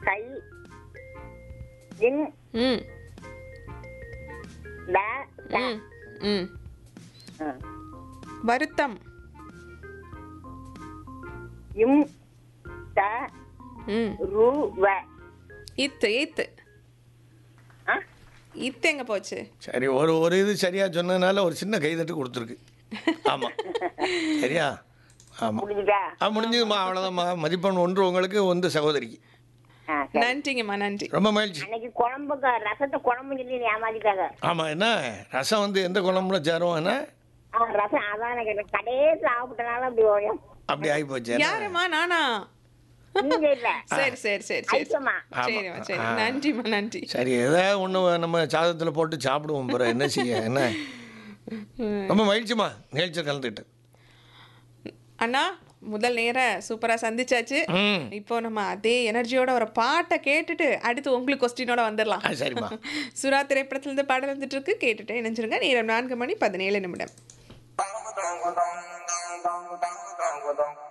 கை இன் ம் ட ட. ம் ம் ம். வருத்தம் இம் ட ம் ரு வ இத்து இத்து ஆ? இத்து எங்க போச்சு சரி ஒரு ஒரு இது சரியாக சொன்னதுனால ஒரு சின்ன கைதட்டு கொடுத்துருக்கு ஆமாம் சரியா ஆமாம் முடிஞ்சுதா ஆ முடிஞ்சதும்மா அவ்வளோதாம்மா மதிப்பெண் ஒன்று உங்களுக்கு ஒன்று சகோதரிக்கு ஆ, சரி. நன்றிங்கம்மா நன்றி ரொம்ப மகிழ்ச்சி அன்னைக்கு குழம்புக்கு ரசத்தை குழம்பு சொல்லி ஏமாத்திட்டாங்க ஆமாம் என்ன ரசம் வந்து எந்த குழம்புல சேரும் என்ன ஆ, ரசம் அதான் எனக்கு கடைசி சாப்பிட்டனால அப்படி ஓடும் அப்படி ஆகி போச்சு யாரும்மா நானா நீங்க இல்ல சரி சரி சரி சரி ஐட்டமா சரிம்மா சரி ஆ. நன்றிம்மா நன்றி சரி ஏதாவது ஒன்று நம்ம சாதத்தில் போட்டு சாப்பிடுவோம் பிற என்ன செய்ய என்ன ரொம்ப மகிழ்ச்சிம்மா நிகழ்ச்சியில் கலந்துக்கிட்டு அண்ணா முதல் நேர சூப்பரா சந்திச்சாச்சு ம் இப்போ நம்ம அதே எனர்ஜியோட ஒரு பாட்டை கேட்டுட்டு அடுத்து உங்களுக்கு கொஸ்டினோட வந்துடலாம் ஆ சரிம்மா சுறா திரைப்படத்துல இருந்து பாடல் வந்துட்டு இருக்கு கேட்டுட்டு இணைஞ்சிருங்க நேரம் நான்கு மணி பதினேழு நிமிடம் Dong dong dong dong dong dong dong dong dong